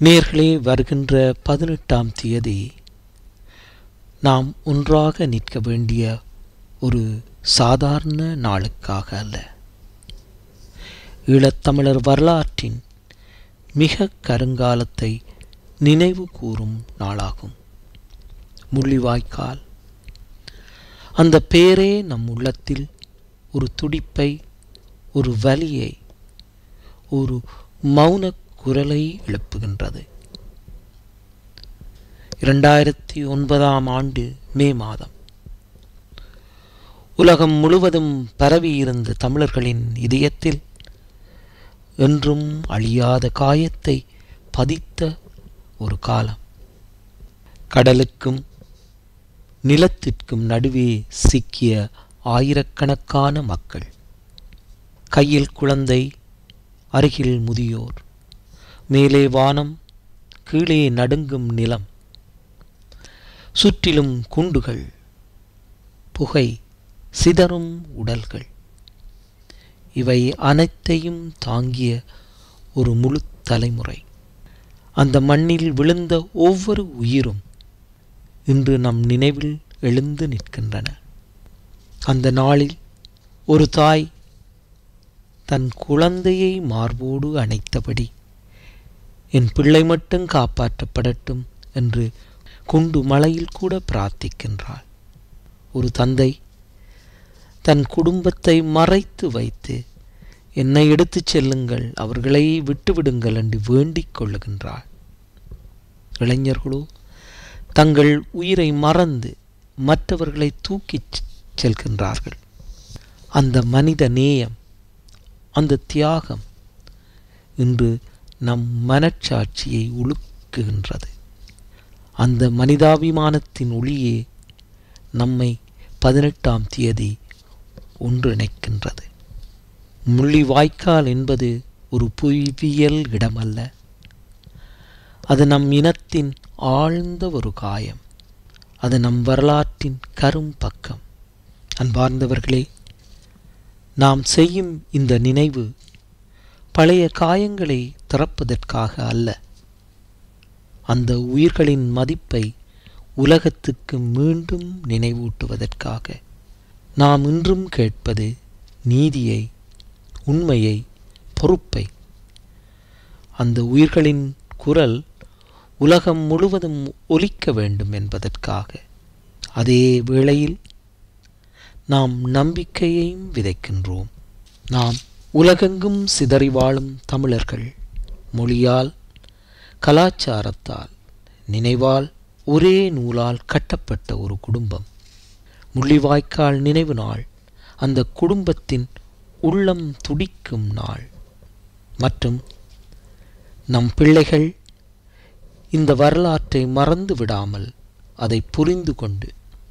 நேர்களே வருகின்ற பதினெட்டாம் தேதி நாம் ஒன்றாக நிற்க வேண்டிய ஒரு சாதாரண நாளுக்காக அல்ல ஈழத்தமிழர் வரலாற்றின் மிக கருங்காலத்தை நினைவு கூறும் நாளாகும் முள்ளிவாய்க்கால் அந்த பேரே நம் உள்ளத்தில் ஒரு துடிப்பை ஒரு வலியை ஒரு மௌன குரலை எழுப்புகின்றது இரண்டாயிரத்தி ஒன்பதாம் ஆண்டு மே மாதம் உலகம் முழுவதும் பரவியிருந்த தமிழர்களின் இதயத்தில் என்றும் அழியாத காயத்தை பதித்த ஒரு காலம் கடலுக்கும் நிலத்திற்கும் நடுவே சிக்கிய ஆயிரக்கணக்கான மக்கள் கையில் குழந்தை அருகில் முதியோர் மேலே வானம் கீழே நடுங்கும் நிலம் சுற்றிலும் குண்டுகள் புகை சிதறும் உடல்கள் இவை அனைத்தையும் தாங்கிய ஒரு முழு தலைமுறை அந்த மண்ணில் விழுந்த ஒவ்வொரு உயிரும் இன்று நம் நினைவில் எழுந்து நிற்கின்றன அந்த நாளில் ஒரு தாய் தன் குழந்தையை மார்போடு அணைத்தபடி என் பிள்ளை மட்டும் காப்பாற்றப்படட்டும் என்று குண்டு மலையில் கூட பிரார்த்திக்கின்றாள் ஒரு தந்தை தன் குடும்பத்தை மறைத்து வைத்து என்னை எடுத்துச் செல்லுங்கள் அவர்களை விட்டுவிடுங்கள் என்று வேண்டிக் கொள்ளுகின்றாள் இளைஞர்களோ தங்கள் உயிரை மறந்து மற்றவர்களை தூக்கிச் செல்கின்றார்கள் அந்த மனித நேயம் அந்த தியாகம் இன்று நம் மனச்சாட்சியை உழுக்குகின்றது அந்த மனிதாபிமானத்தின் ஒளியே நம்மை பதினெட்டாம் தேதி ஒன்றிணைக்கின்றது முள்ளிவாய்க்கால் என்பது ஒரு புவியியல் இடமல்ல அது நம் இனத்தின் ஆழ்ந்த ஒரு காயம் அது நம் வரலாற்றின் கரும் பக்கம் அன்பார்ந்தவர்களே நாம் செய்யும் இந்த நினைவு பழைய காயங்களை திறப்பதற்காக அல்ல அந்த உயிர்களின் மதிப்பை உலகத்துக்கு மீண்டும் நினைவூட்டுவதற்காக நாம் இன்றும் கேட்பது நீதியை உண்மையை பொறுப்பை அந்த உயிர்களின் குரல் உலகம் முழுவதும் ஒலிக்க வேண்டும் என்பதற்காக அதே வேளையில் நாம் நம்பிக்கையையும் விதைக்கின்றோம் நாம் உலகெங்கும் சிதறி வாழும் தமிழர்கள் மொழியால் கலாச்சாரத்தால் நினைவால் ஒரே நூலால் கட்டப்பட்ட ஒரு குடும்பம் முள்ளிவாய்க்கால் நினைவு நாள் அந்த குடும்பத்தின் உள்ளம் துடிக்கும் நாள் மற்றும் நம் பிள்ளைகள் இந்த வரலாற்றை மறந்து விடாமல் அதை புரிந்து கொண்டு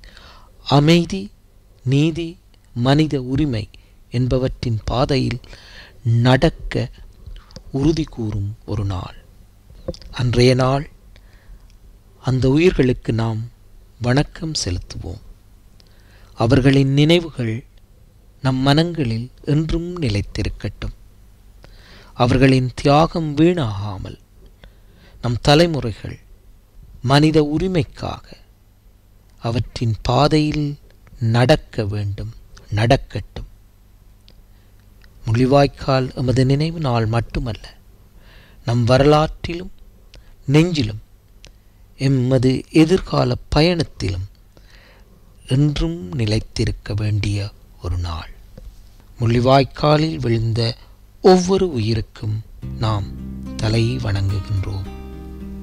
அமைதி நீதி மனித உரிமை என்பவற்றின் பாதையில் நடக்க உறுதி கூறும் ஒரு நாள் அன்றைய நாள் அந்த உயிர்களுக்கு நாம் வணக்கம் செலுத்துவோம் அவர்களின் நினைவுகள் நம் மனங்களில் என்றும் நிலைத்திருக்கட்டும் அவர்களின் தியாகம் வீணாகாமல் நம் தலைமுறைகள் மனித உரிமைக்காக அவற்றின் பாதையில் நடக்க வேண்டும் நடக்கட்டும் முள்ளிவாய்க்கால் எமது நினைவு நாள் மட்டுமல்ல நம் வரலாற்றிலும் நெஞ்சிலும் எமது எதிர்கால பயணத்திலும் என்றும் நிலைத்திருக்க வேண்டிய ஒரு நாள் முள்ளிவாய்க்காலில் விழுந்த ஒவ்வொரு உயிருக்கும் நாம் தலை வணங்குகின்றோம்